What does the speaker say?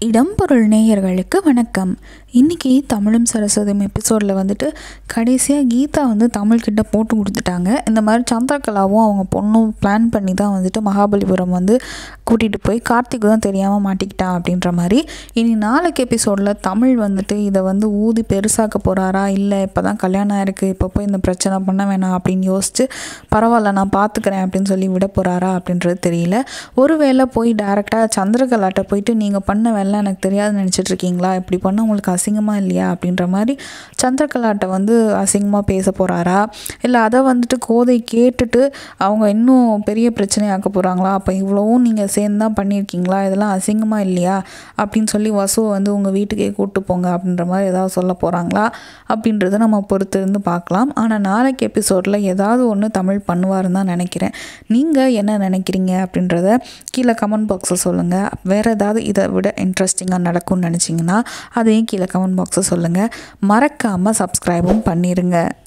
இடம்பொருள் நேயர்களுக்கு வணக்கம் இன்றைக்கி தமிழும் சரஸ்வதியும் எபிசோடில் வந்துட்டு கடைசியாக கீதா வந்து தமிழ்கிட்ட போட்டு கொடுத்துட்டாங்க இந்த மாதிரி சந்திரகலாவும் அவங்க பொண்ணும் பிளான் பண்ணி தான் வந்துட்டு மகாபலிபுரம் வந்து கூட்டிகிட்டு போய் கார்த்திக் தான் தெரியாமல் மாட்டிக்கிட்டான் அப்படின்ற மாதிரி இனி நாளைக்கு எபிசோடில் தமிழ் வந்துட்டு இதை வந்து ஊதி பெருசாக்க போகிறாரா இல்லை இப்போ தான் கல்யாணம் ஆயிருக்கு இப்போ போய் இந்த பிரச்சனை பண்ண வேணாம் அப்படின்னு யோசிச்சு பரவாயில்ல நான் பார்த்துக்கிறேன் அப்படின்னு சொல்லி விட போகிறாரா அப்படின்றது தெரியல ஒருவேளை போய் டேரெக்டாக சந்திரகலாட்ட போயிட்டு நீங்கள் பண்ண வேலை எனக்கு தெரியாதுன்னு நினச்சிட்டு இருக்கீங்களா இப்படி பண்ணால் உங்களுக்கு அசிங்கமாக இல்லையா அப்படின்ற மாதிரி சந்திரகலாட்ட வந்து அசிங்கமாக பேச போகிறாரா இல்லை அதை வந்துட்டு கோதை கேட்டுட்டு அவங்க இன்னும் பெரிய பிரச்சனையாக்க போகிறாங்களா அப்போ இவ்வளவும் நீங்கள் சேர்ந்து தான் பண்ணியிருக்கீங்களா இதெல்லாம் அசிங்கமாக இல்லையா அப்படின்னு சொல்லி வசுவை வந்து உங்கள் வீட்டுக்கே கூப்பிட்டு போங்க அப்படின்ற மாதிரி ஏதாவது சொல்ல போகிறாங்களா அப்படின்றத நம்ம பொறுத்து இருந்து பார்க்கலாம் ஆனால் நாளைக்கு எபிசோடில் ஏதாவது ஒன்று தமிழ் பண்ணுவாருன்னு தான் நினைக்கிறேன் நீங்கள் என்ன நினைக்கிறீங்க அப்படின்றத கீழே கமெண்ட் பாக்ஸில் சொல்லுங்கள் வேறு ஏதாவது இதை விட இன்ட்ரெஸ்டிங்காக நடக்கும்னு நினச்சிங்கன்னா அதையும் கீழே கமெண்ட் பாக்ஸில் சொல்லுங்கள் மறக்காமல் சப்ஸ்கிரைபும் பண்ணிடுங்க